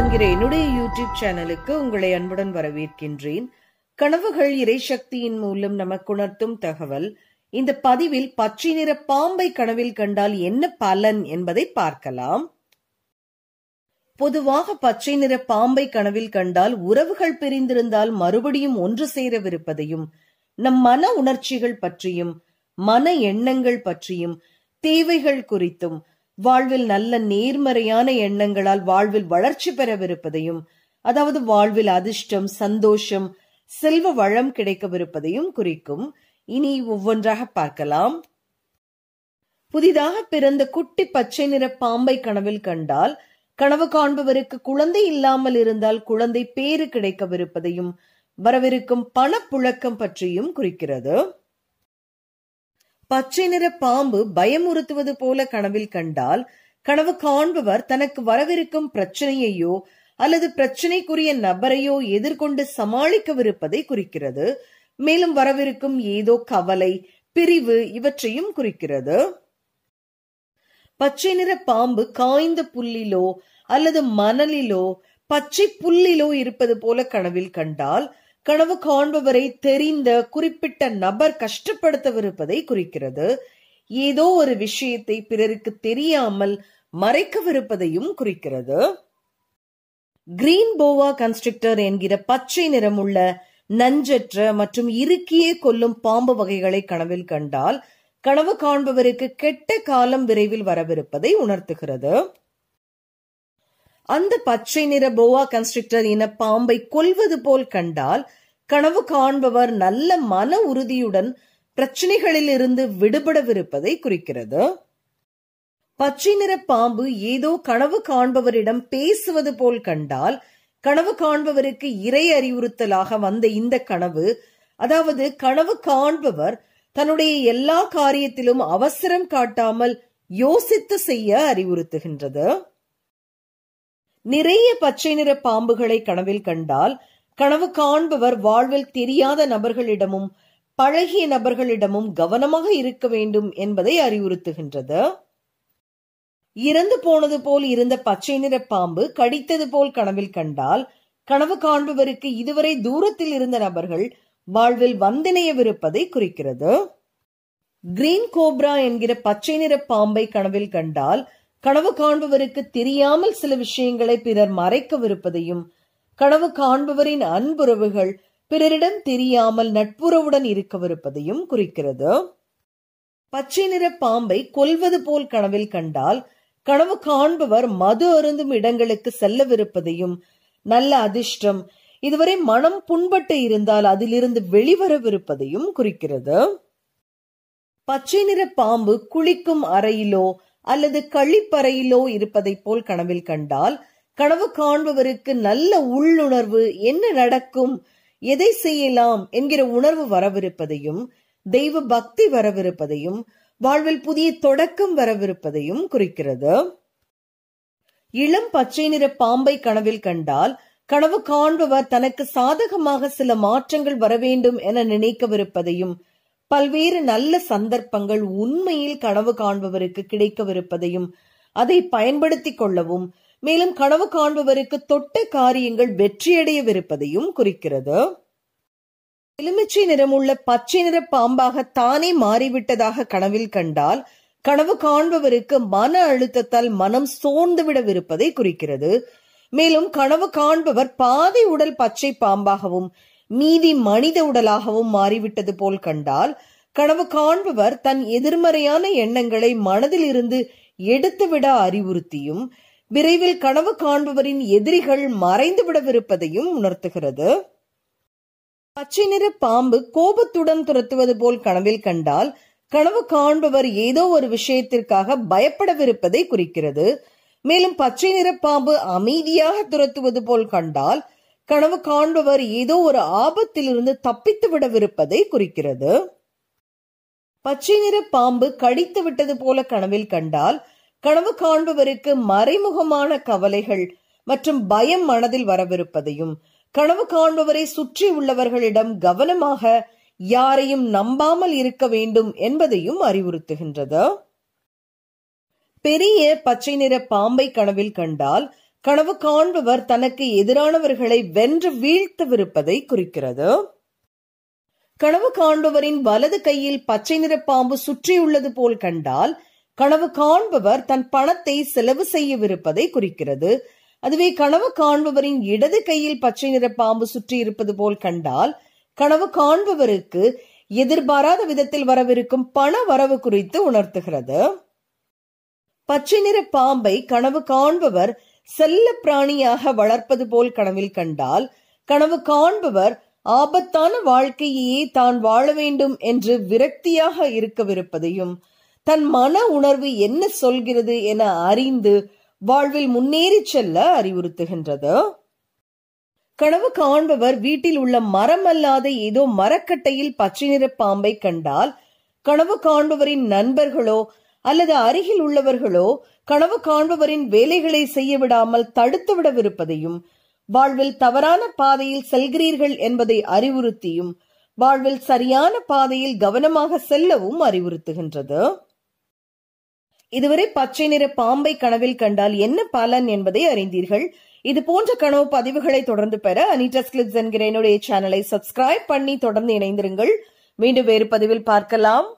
என்கிற என்னுடைய யூடியூப் சேனலுக்கு உங்களை அன்புடன் வரவேற்கின்றேன் கனவுகள் இறைசக்தியின் மூலம் நமக்கு உணர்த்தும் தகவல் இந்த பதிவில் பச்சை நிற பாம்பை கனவில் கண்டால் என்ன பலன் என்பதை பார்க்கலாம் பொதுவாக பச்சை நிற பாம்பை கனவில் கண்டால் உறவுகள் பிரிந்திருந்தால் மறுபடியும் ஒன்று சேரவிருப்பதையும் நம் மன உணர்ச்சிகள் பற்றியும் மன எண்ணங்கள் பற்றியும் தேவைகள் குறித்தும் வாழ்வில் நல்ல நேர்மறையான எண்ணங்களால் வாழ்வில் வளர்ச்சி பெறவிருப்பதையும் அதாவது வாழ்வில் அதிர்ஷ்டம் சந்தோஷம் செல்வ வளம் கிடைக்கவிருப்பதையும் குறிக்கும் இனி ஒவ்வொன்றாக பார்க்கலாம் புதிதாக பிறந்த குட்டி பச்சை நிற பாம்பை கனவில் கண்டால் கனவு காண்பவருக்கு குழந்தை இல்லாமல் இருந்தால் குழந்தை பேறு கிடைக்கவிருப்பதையும் வரவிருக்கும் பணப்புழக்கம் பற்றியும் குறிக்கிறது பச்சை நிற பாம்பு பயமுறுத்துவது போல கனவில் கண்டால் கனவு காண்பவர் தனக்கு வரவிருக்கும் பிரச்சனையையோ அல்லது பிரச்சனைக்குரிய நபரையோ எதிர்கொண்டு சமாளிக்கவிருப்பதை குறிக்கிறது மேலும் வரவிருக்கும் ஏதோ கவலை பிரிவு இவற்றையும் குறிக்கிறது பச்சை நிற பாம்பு காய்ந்த புல்லிலோ அல்லது மணலிலோ பச்சை புல்லிலோ இருப்பது போல கனவில் கண்டால் கனவு காண்பவரை தெரிந்த குறிப்பிட்ட நபர் கஷ்டப்படுத்தவிருப்பதை குறிக்கிறது ஏதோ ஒரு விஷயத்தை பிறருக்கு தெரியாமல் மறைக்கவிருப்பதையும் குறிக்கிறது கிரீன் போவா கன்ஸ்ட்ரக்டர் என்கிற பச்சை நிறமுள்ள நஞ்சற்ற மற்றும் இறுக்கியே கொல்லும் பாம்பு வகைகளை கனவில் கண்டால் கனவு காண்பவருக்கு கெட்ட காலம் விரைவில் வரவிருப்பதை உணர்த்துகிறது அந்த பச்சை நிற போவா கன்ஸ்ட்ரக்டர் இன பாம்பை கொல்வது போல் கண்டால் கனவு காண்பவர் நல்ல மன உறுதியுடன் பிரச்சனைகளில் இருந்து விடுபடவிருப்பதை குறிக்கிறது பச்சை நிற பாம்பு ஏதோ கனவு காண்பவரிடம் பேசுவது போல் கண்டால் கனவு காண்பவருக்கு இறை அறிவுறுத்தலாக வந்த இந்த கனவு அதாவது கனவு காண்பவர் தன்னுடைய எல்லா காரியத்திலும் அவசரம் காட்டாமல் யோசித்து செய்ய அறிவுறுத்துகின்றது நிறைய பச்சை நிற பாம்புகளை கனவில் கண்டால் கனவு காண்பவர் வாழ்வில் தெரியாத நபர்களிடமும் பழகிய நபர்களிடமும் கவனமாக இருக்க வேண்டும் என்பதை அறிவுறுத்துகின்றது இறந்து போனது போல் இருந்த பச்சை நிற பாம்பு கடித்தது போல் கனவில் கண்டால் கனவு காண்பவருக்கு இதுவரை தூரத்தில் இருந்த நபர்கள் வாழ்வில் வந்திணையவிருப்பதை குறிக்கிறது கிரீன் கோப்ரா என்கிற பச்சை நிற பாம்பை கனவில் கண்டால் கனவு காண்பவருக்கு தெரியாமல் சில விஷயங்களை பிறர் மறைக்கவிருப்பதையும் கனவு காண்பவரின் அன்புறவுகள் பிறரிடம் தெரியாமல் நட்புறவுடன் இருக்கவிருப்பதையும் குறிக்கிறது பச்சை நிற பாம்பை கொல்வது போல் கனவில் கண்டால் கனவு காண்பவர் மது அருந்தும் இடங்களுக்கு செல்லவிருப்பதையும் நல்ல அதிர்ஷ்டம் இதுவரை மனம் புண்பட்டு இருந்தால் அதிலிருந்து வெளிவரவிருப்பதையும் குறிக்கிறது பச்சை நிற பாம்பு குளிக்கும் அறையிலோ அல்லது கழிப்பறையிலோ இருப்பதை போல் கனவில் கண்டால் கனவு காண்பவருக்கு நல்ல உள்ளுணர்வு என்ன நடக்கும் எதை செய்யலாம் என்கிற உணர்வு வரவிருப்பதையும் தெய்வ பக்தி வரவிருப்பதையும் வாழ்வில் புதிய தொடக்கம் வரவிருப்பதையும் குறிக்கிறது இளம் பச்சை நிற பாம்பை கனவில் கண்டால் கனவு காண்பவர் தனக்கு சாதகமாக சில மாற்றங்கள் வர வேண்டும் என நினைக்கவிருப்பதையும் பல்வேறு நல்ல சந்தர்ப்பங்கள் உண்மையில் கனவு காண்பவருக்கு கிடைக்கவிருப்பதையும் அதை பயன்படுத்திக் கொள்ளவும் மேலும் கனவு காண்பவருக்கு தொட்ட காரியங்கள் வெற்றியடையவிருப்பதையும் குறிக்கிறது எலுமிச்சை நிறமுள்ள பச்சை நிற பாம்பாக தானே மாறிவிட்டதாக கனவில் கண்டால் கனவு காண்பவருக்கு மன அழுத்தத்தால் மனம் சோர்ந்து விடவிருப்பதை குறிக்கிறது மேலும் கனவு காண்பவர் பாதி உடல் பச்சை பாம்பாகவும் மீதி மனித உடலாகவும் மாறிவிட்டது போல் கண்டால் கனவு காண்பவர் தன் எதிர்மறையான எண்ணங்களை மனதில் இருந்து எடுத்துவிட அறிவுறுத்தியும் விரைவில் கனவு காண்பவரின் எதிரிகள் மறைந்து விடவிருப்பதையும் உணர்த்துகிறது பச்சை நிற பாம்பு கோபத்துடன் துரத்துவது போல் கனவில் கண்டால் கனவு காண்பவர் ஏதோ ஒரு விஷயத்திற்காக பயப்படவிருப்பதை குறிக்கிறது மேலும் பச்சை நிற பாம்பு அமைதியாக துரத்துவது போல் கண்டால் கனவு காண்பவர் ஏதோ ஒரு ஆபத்திலிருந்து தப்பித்து விடவிருப்பதை குறிக்கிறது பச்சை நிற பாம்பு கடித்து விட்டது போல கனவில் கண்டால் கனவு காண்பவருக்கு மறைமுகமான கவலைகள் மற்றும் பயம் மனதில் வரவிருப்பதையும் கனவு காண்பவரை சுற்றி உள்ளவர்களிடம் கவனமாக யாரையும் நம்பாமல் இருக்க வேண்டும் என்பதையும் அறிவுறுத்துகின்றது பெரிய பச்சை நிற பாம்பை கனவில் கண்டால் கனவு காண்பவர் தனக்கு எதிரானவர்களை வென்று வீழ்த்தவிருப்பதை குறிக்கிறது கனவு காண்பவரின் வலது கையில் பச்சை நிற பாம்பு சுற்றியுள்ளது போல் கண்டால் கனவு காண்பவர் தன் பணத்தை செலவு செய்யவிருப்பதை குறிக்கிறது அதுவே கனவு காண்பவரின் இடது கையில் பச்சை நிற பாம்பு சுற்றி இருப்பது போல் கண்டால் கனவு காண்பவருக்கு எதிர்பாராத விதத்தில் வரவிருக்கும் பண வரவு குறித்து உணர்த்துகிறது பச்சை நிற பாம்பை கனவு காண்பவர் செல்ல பிராணியாக வளர்ப்பது போல் கனவில் கண்டால் கனவு காண்பவர் ஆபத்தான வாழ்க்கையே தான் வாழ வேண்டும் என்று விரக்தியாக இருக்கவிருப்பதையும் தன் மன உணர்வு என்ன சொல்கிறது என அறிந்து வாழ்வில் முன்னேறி செல்ல அறிவுறுத்துகின்றது கனவு காண்பவர் வீட்டில் உள்ள மரம் அல்லாத ஏதோ மரக்கட்டையில் பச்சை நிற பாம்பை கண்டால் கனவு காண்பவரின் நண்பர்களோ அல்லது அருகில் உள்ளவர்களோ கனவு காண்பவரின் வேலைகளை செய்ய விடாமல் தடுத்து விடவிருப்பதையும் வாழ்வில் தவறான பாதையில் செல்கிறீர்கள் என்பதை அறிவுறுத்தியும் வாழ்வில் சரியான பாதையில் கவனமாக செல்லவும் அறிவுறுத்துகின்றது இதுவரை பச்சை நிற பாம்பை கனவில் கண்டால் என்ன பலன் என்பதை அறிந்தீர்கள் இது போன்ற கனவு பதிவுகளை தொடர்ந்து பெற அனிடஸ் கிளிப்ஸ் என்கிற என்னுடைய சேனலை சப்ஸ்கிரைப் பண்ணி தொடர்ந்து இணைந்திருங்கள் மீண்டும் வேறு பதிவில் பார்க்கலாம்